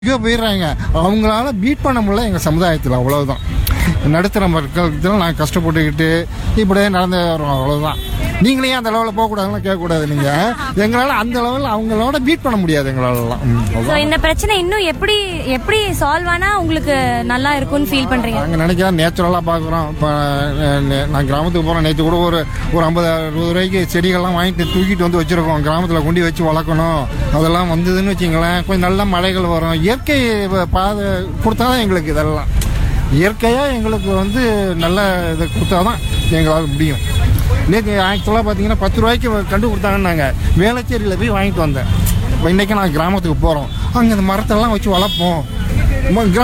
எங்கேயோ போயிடுறாங்க அவங்களால பீட் பண்ண முடியல எங்கள் சமுதாயத்தில் அவ்வளவுதான் நடுத்தர மக்கள் நாங்கள் கஷ்டப்பட்டுக்கிட்டு இப்படியே நடந்து வரோம் அவ்வளவுதான் நீங்களே ஏன் அந்த லெவலில் போகக்கூடாதுன்னு கேட்கக்கூடாது நீங்கள் எங்களால் அந்த லெவலில் அவங்களோட பீட் பண்ண முடியாது எங்களாலலாம் ம், சோ அவ்வளவுதான். இந்த பிரச்சனை இன்னும் எப்படி எப்படி சால்வ் ஆனா உங்களுக்கு நல்லா இருக்கும்னு ஃபீல் பண்றீங்க நாங்கள் நினைக்கிறோம் நேச்சுரலாக பார்க்குறோம் இப்போ நான் கிராமத்துக்கு போகிறோம் நேற்று கூட ஒரு ஒரு ஐம்பது அறுபது ரூபாய்க்கு செடிகள்லாம் வாங்கிட்டு தூக்கிட்டு வந்து வச்சுருக்கோம் கிராமத்தில் கொண்டு வச்சு வளர்க்கணும் அதெல்லாம் வந்ததுன்னு வச்சுங்களேன் கொஞ்சம் நல்ல மழைகள் வரும் இயற்கை வ- பாதை கொடுத்தா தான் எங்களுக்கு இதெல்லாம் இயற்கையாக எங்களுக்கு வந்து நல்ல இதை கொடுத்தா தான் எங்களால் முடியும் நேற்று ஆக்சுவலாக பார்த்தீங்கன்னா பத்து ரூபாய்க்கு கண்டு கொடுத்தாங்கன்னாங்க வேளச்சேரியில் போய் வாங்கிட்டு வந்தேன் இப்போ இன்றைக்கி நான் கிராமத்துக்கு போகிறோம் அங்கே இந்த மரத்தெல்லாம் வச்சு வளர்ப்போம் ம- கிரா-